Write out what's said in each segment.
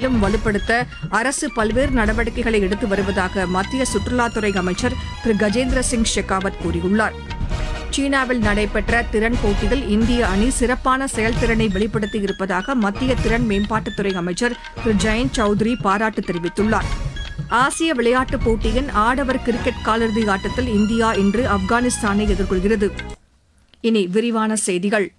மேலும் வலுப்படுத்த அரசு பல்வேறு நடவடிக்கைகளை எடுத்து வருவதாக மத்திய சுற்றுலாத்துறை அமைச்சர் திரு கஜேந்திர சிங் ஷெகாவத் கூறியுள்ளார் சீனாவில் நடைபெற்ற திறன் போட்டியில் இந்திய அணி சிறப்பான செயல்திறனை வெளிப்படுத்தி இருப்பதாக மத்திய திறன் மேம்பாட்டுத்துறை அமைச்சர் திரு ஜெயந்த் சௌத்ரி பாராட்டு தெரிவித்துள்ளார் ஆசிய விளையாட்டுப் போட்டியின் ஆடவர் கிரிக்கெட் காலிறுதி ஆட்டத்தில் இந்தியா இன்று ஆப்கானிஸ்தானை எதிர்கொள்கிறது இனி விரிவான செய்திகள்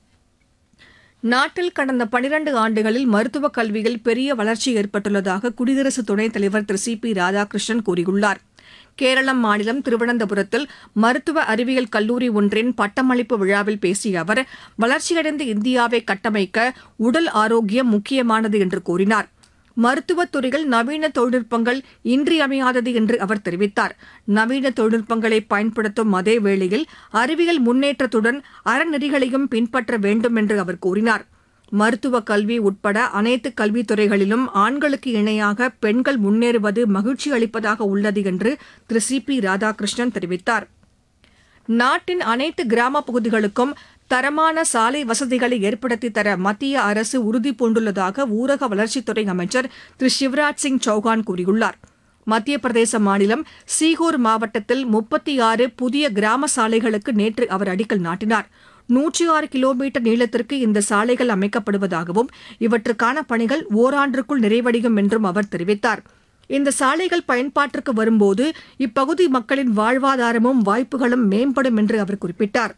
நாட்டில் கடந்த பனிரண்டு ஆண்டுகளில் மருத்துவக் கல்வியில் பெரிய வளர்ச்சி ஏற்பட்டுள்ளதாக குடியரசு துணைத் தலைவர் திரு சி பி ராதாகிருஷ்ணன் கூறியுள்ளார் கேரளம் மாநிலம் திருவனந்தபுரத்தில் மருத்துவ அறிவியல் கல்லூரி ஒன்றின் பட்டமளிப்பு விழாவில் பேசிய அவர் வளர்ச்சியடைந்த இந்தியாவை கட்டமைக்க உடல் ஆரோக்கியம் முக்கியமானது என்று கூறினார் மருத்துவத் துறையில் நவீன தொழில்நுட்பங்கள் இன்றியமையாதது என்று அவர் தெரிவித்தார் நவீன தொழில்நுட்பங்களை பயன்படுத்தும் அதே வேளையில் அறிவியல் முன்னேற்றத்துடன் அறநெறிகளையும் பின்பற்ற வேண்டும் என்று அவர் கூறினார் மருத்துவ கல்வி உட்பட அனைத்து கல்வித்துறைகளிலும் ஆண்களுக்கு இணையாக பெண்கள் முன்னேறுவது மகிழ்ச்சி அளிப்பதாக உள்ளது என்று திரு சி பி ராதாகிருஷ்ணன் தெரிவித்தார் நாட்டின் அனைத்து கிராம பகுதிகளுக்கும் தரமான சாலை வசதிகளை ஏற்படுத்தி தர மத்திய அரசு உறுதி பூண்டுள்ளதாக ஊரக வளர்ச்சித்துறை அமைச்சர் திரு சிவராஜ் சிங் சௌகான் கூறியுள்ளார் மத்திய பிரதேச மாநிலம் சீகூர் மாவட்டத்தில் முப்பத்தி ஆறு புதிய கிராம சாலைகளுக்கு நேற்று அவர் அடிக்கல் நாட்டினார் நூற்றி ஆறு கிலோமீட்டர் நீளத்திற்கு இந்த சாலைகள் அமைக்கப்படுவதாகவும் இவற்றுக்கான பணிகள் ஓராண்டிற்குள் நிறைவடையும் என்றும் அவர் தெரிவித்தார் இந்த சாலைகள் பயன்பாட்டிற்கு வரும்போது இப்பகுதி மக்களின் வாழ்வாதாரமும் வாய்ப்புகளும் மேம்படும் என்று அவர் குறிப்பிட்டார்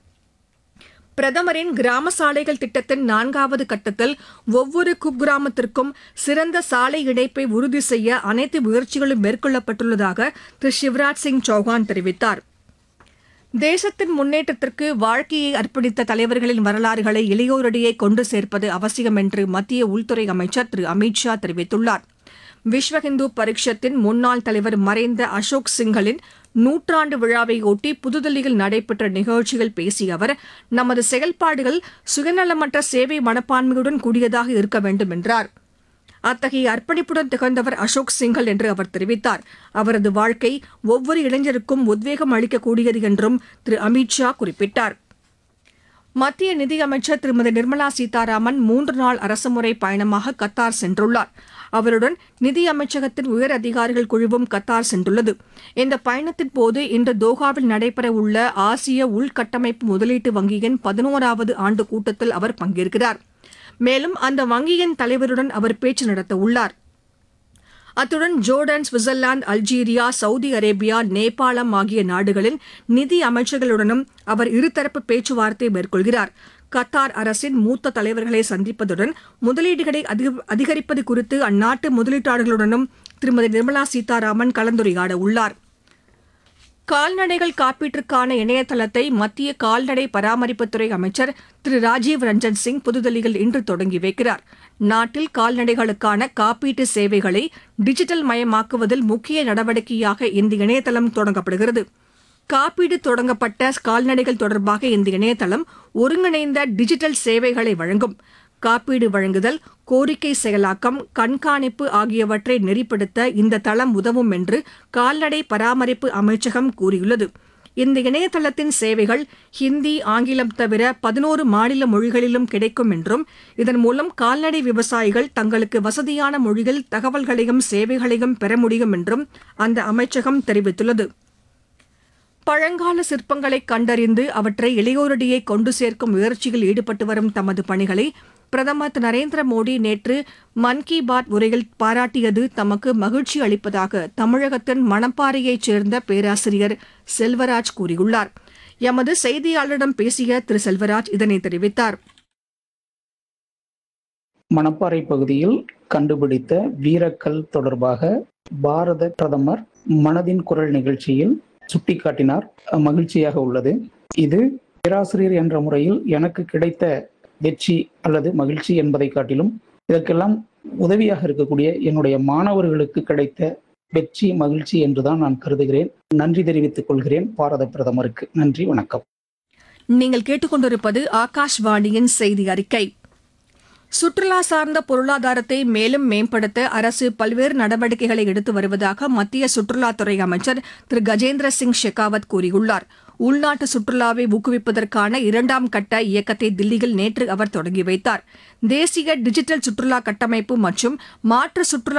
பிரதமரின் கிராம சாலைகள் திட்டத்தின் நான்காவது கட்டத்தில் ஒவ்வொரு குக்கிராமத்திற்கும் சிறந்த சாலை இணைப்பை உறுதி செய்ய அனைத்து முயற்சிகளும் மேற்கொள்ளப்பட்டுள்ளதாக திரு சிவராஜ் சிங் சௌகான் தெரிவித்தார் தேசத்தின் முன்னேற்றத்திற்கு வாழ்க்கையை அர்ப்பணித்த தலைவர்களின் வரலாறுகளை இளையோரிடையே கொண்டு சேர்ப்பது அவசியம் என்று மத்திய உள்துறை அமைச்சர் திரு அமித் ஷா தெரிவித்துள்ளார் விஸ்வ இந்து பரிஷத்தின் முன்னாள் தலைவர் மறைந்த அசோக் சிங்கலின் நூற்றாண்டு விழாவை ஒட்டி புதுதில்லியில் நடைபெற்ற நிகழ்ச்சியில் பேசிய அவர் நமது செயல்பாடுகள் சுயநலமற்ற சேவை மனப்பான்மையுடன் கூடியதாக இருக்க வேண்டும் என்றார் அத்தகைய அர்ப்பணிப்புடன் திகழ்ந்தவர் அசோக் சிங்கல் என்று அவர் தெரிவித்தார் அவரது வாழ்க்கை ஒவ்வொரு இளைஞருக்கும் உத்வேகம் அளிக்கக்கூடியது என்றும் திரு அமித் ஷா குறிப்பிட்டார் மத்திய நிதியமைச்சர் திருமதி நிர்மலா சீதாராமன் மூன்று நாள் அரசுமுறை பயணமாக கத்தார் சென்றுள்ளார் அவருடன் நிதி அமைச்சகத்தின் உயர் அதிகாரிகள் குழுவும் கத்தார் சென்றுள்ளது இந்த பயணத்தின் போது இன்று தோஹாவில் நடைபெறவுள்ள ஆசிய உள்கட்டமைப்பு முதலீட்டு வங்கியின் பதினோராவது ஆண்டு கூட்டத்தில் அவர் பங்கேற்கிறார் மேலும் அந்த வங்கியின் தலைவருடன் அவர் பேச்சு நடத்த உள்ளார் அத்துடன் Jordan Switzerland Algeria Saudi Arabia நேபாளம் ஆகிய நாடுகளின் நிதி அமைச்சர்களுடனும் அவர் இருதரப்பு பேச்சுவார்த்தை மேற்கொள்கிறார் கத்தார் அரசின் மூத்த தலைவர்களை சந்திப்பதுடன் முதலீடுகளை அதிக- அதிகரிப்பது குறித்து அந்நாட்டு முதலீட்டாளர்களுடனும் திருமதி நிர்மலா சீதாராமன் கலந்துரையாட உள்ளார் கால்நடைகள் காப்பீட்டிற்கான இணையதளத்தை மத்திய கால்நடை பராமரிப்புத்துறை அமைச்சர் திரு ராஜீவ் ரஞ்சன் சிங் புதுதில்லியில் இன்று தொடங்கி வைக்கிறார் நாட்டில் கால்நடைகளுக்கான காப்பீட்டு சேவைகளை டிஜிட்டல் மயமாக்குவதில் முக்கிய நடவடிக்கையாக இந்த இணையதளம் தொடங்கப்படுகிறது காப்பீடு தொடங்கப்பட்ட கால்நடைகள் தொடர்பாக இந்த இணையதளம் ஒருங்கிணைந்த டிஜிட்டல் சேவைகளை வழங்கும் காப்பீடு வழங்குதல் கோரிக்கை செயலாக்கம் கண்காணிப்பு ஆகியவற்றை நெறிப்படுத்த இந்த தளம் உதவும் என்று கால்நடை பராமரிப்பு அமைச்சகம் கூறியுள்ளது இந்த இணையதளத்தின் சேவைகள் ஹிந்தி ஆங்கிலம் தவிர பதினோரு மாநில மொழிகளிலும் கிடைக்கும் என்றும் இதன் மூலம் கால்நடை விவசாயிகள் தங்களுக்கு வசதியான மொழியில் தகவல்களையும் சேவைகளையும் பெற முடியும் என்றும் அந்த அமைச்சகம் தெரிவித்துள்ளது பழங்கால சிற்பங்களை கண்டறிந்து அவற்றை இளையோரிடையே கொண்டு சேர்க்கும் முயற்சியில் ஈடுபட்டு வரும் தமது பணிகளை பிரதமர் திரு நரேந்திர மோடி நேற்று மன் கி பாத் உரையில் பாராட்டியது தமக்கு மகிழ்ச்சி அளிப்பதாக தமிழகத்தின் மணப்பாறையைச் சேர்ந்த பேராசிரியர் செல்வராஜ் கூறியுள்ளார் எமது செய்தியாளரிடம் பேசிய திரு செல்வராஜ் இதனை தெரிவித்தார் மணப்பாறை பகுதியில் கண்டுபிடித்த வீரக்கல் தொடர்பாக பாரத பிரதமர் மனதின் குரல் நிகழ்ச்சியில் சுட்டிக்காட்டினார் மகிழ்ச்சியாக உள்ளது இது பேராசிரியர் என்ற முறையில் எனக்கு கிடைத்த வெற்றி அல்லது மகிழ்ச்சி என்பதை காட்டிலும் இதற்கெல்லாம் உதவியாக இருக்கக்கூடிய என்னுடைய மாணவர்களுக்கு கிடைத்த வெற்றி மகிழ்ச்சி என்றுதான் நான் கருதுகிறேன் நன்றி தெரிவித்துக் கொள்கிறேன் பாரத பிரதமருக்கு நன்றி வணக்கம் நீங்கள் கேட்டுக்கொண்டிருப்பது ஆகாஷ்வாணியின் செய்தி அறிக்கை சுற்றுலா சார்ந்த பொருளாதாரத்தை மேலும் மேம்படுத்த அரசு பல்வேறு நடவடிக்கைகளை எடுத்து வருவதாக மத்திய சுற்றுலாத்துறை அமைச்சர் திரு கஜேந்திர சிங் ஷெகாவத் கூறியுள்ளார் உள்நாட்டு சுற்றுலாவை ஊக்குவிப்பதற்கான இரண்டாம் கட்ட இயக்கத்தை தில்லியில் நேற்று அவர் தொடங்கி வைத்தார் தேசிய டிஜிட்டல் சுற்றுலா கட்டமைப்பு மற்றும் மாற்று சுற்றுலா